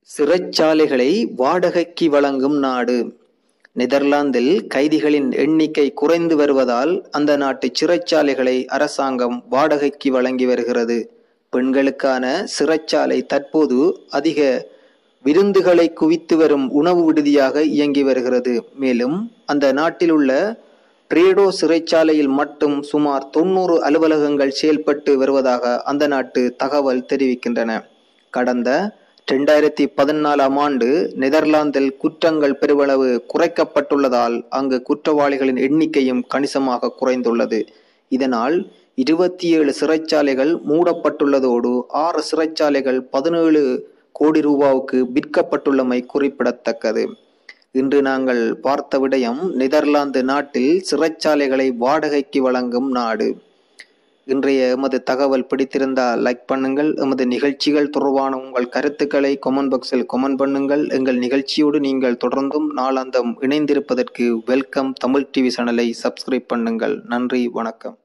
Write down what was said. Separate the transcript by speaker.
Speaker 1: சிறைச்சாலைகளை வாடகைக்கு வழங்கும் நாடு நெதர்லாந்தில் கைதிகளின் எண்ணிக்கை குறைந்து வருவதால் அந்த நாட்டு சிறைச்சாலைகளை அரசாங்கம் வாடகைக்கு வழங்கி வருகிறது பெண்களுக்கான சிறைச்சாலை தற்போது அதிக விருந்துகளை குவித்து வரும் உணவு விடுதியாக இயங்கி வருகிறது மேலும் அந்த நாட்டில் உள்ள பிரேடோ சிறைச்சாலையில் மட்டும் சுமார் தொண்ணூறு அலுவலகங்கள் செயல்பட்டு வருவதாக அந்த நாட்டு தகவல் தெரிவிக்கின்றன கடந்த இரண்டாயிரத்தி பதினாலாம் ஆண்டு நெதர்லாந்தில் குற்றங்கள் பெருமளவு குறைக்கப்பட்டுள்ளதால் அங்கு குற்றவாளிகளின் எண்ணிக்கையும் கணிசமாக குறைந்துள்ளது இதனால் இருபத்தி ஏழு சிறைச்சாலைகள் மூடப்பட்டுள்ளதோடு ஆறு சிறைச்சாலைகள் பதினேழு கோடி ரூபாவுக்கு விற்கப்பட்டுள்ளமை குறிப்பிடத்தக்கது இன்று நாங்கள் பார்த்த விடயம் நெதர்லாந்து நாட்டில் சிறைச்சாலைகளை வாடகைக்கு வழங்கும் நாடு இன்றைய எமது தகவல் பிடித்திருந்தால் லைக் பண்ணுங்கள் எமது நிகழ்ச்சிகள் தொடர்பான உங்கள் கருத்துக்களை கொமெண்ட் பாக்ஸில் கொமெண்ட் பண்ணுங்கள் எங்கள் நிகழ்ச்சியோடு நீங்கள் தொடர்ந்தும் நாளாந்தம் இணைந்திருப்பதற்கு வெல்கம் தமிழ் டிவி சேனலை சப்ஸ்கிரைப் பண்ணுங்கள் நன்றி வணக்கம்